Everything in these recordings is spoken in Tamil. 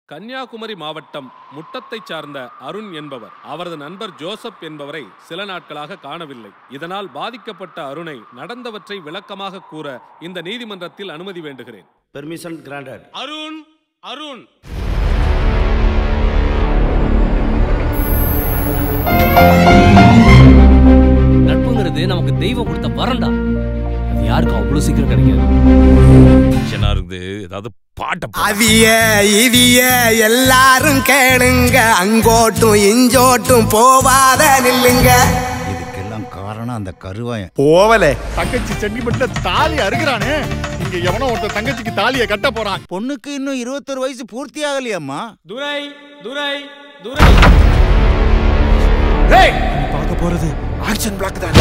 கன்னியாகுமரி மாவட்டம் முட்டத்தைச் சார்ந்த அருண் என்பவர் அவரது நண்பர் ஜோசப் என்பவரை சில நாட்களாக காணவில்லை இதனால் பாதிக்கப்பட்ட அருணை நடந்தவற்றை விளக்கமாக கூற இந்த நீதிமன்றத்தில் அனுமதி வேண்டுகிறேன் பெர்மிஷன் கிராண்டட் அருண் அருண் நட்புங்கிறது நமக்கு தெய்வம் கொடுத்த வரண்டா அது யாருக்கும் அவ்வளவு சீக்கிரம் கிடைக்காது டென்ஷனா இருக்குது ஏதாவது பாட்டை பா- அவிய இவிய எல்லாரும் கேளுங்க அங்கோட்டும் இஞ்சோட்டும் போவாத நில்லுங்க இதுக்கெல்லாம் காரணம் அந்த கருவாயன் போவலே தங்கச்சி சென்டிமெண்ட்ல தாலி அறுகிறானே இங்க எவனோ ஒருத்தன் தங்கச்சிக்கு தாலியை கட்ட போறான் பொண்ணுக்கு இன்னும் இருபத்தொரு வயசு பூர்த்தி ஆகலையாம்மா துரை துரை துரை பார்க்க போறது ஆக்ஷன் பிளாக் தான்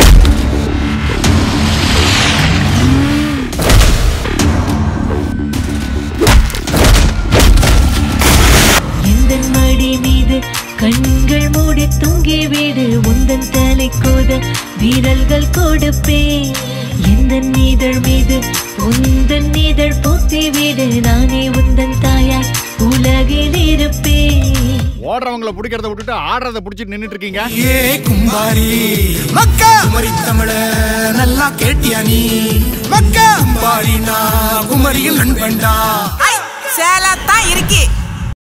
எந்தன் மடி மீது கண்கள் மூடி தூங்கி வீடு உந்தன் தலை கோத வீரல்கள் கொடுப்பேன் எந்தன் நீதழ் மீது உந்தன் நீதழ் போத்தி வீடு நானே உந்தன் தாயாய் உலகில் இருப்பேன் ஓடுறவங்கள பிடிக்கிறத விட்டுட்டு ஆடுறத பிடிச்சிட்டு நின்னுட்டு இருக்கீங்க ஏ கும்பாரி மக்கா குமரி தமிழ நல்லா கேட்டியா நீ மக்கா கும்பாரி நான் குமரியில் நண்பண்டா சேலத்தான் இருக்கு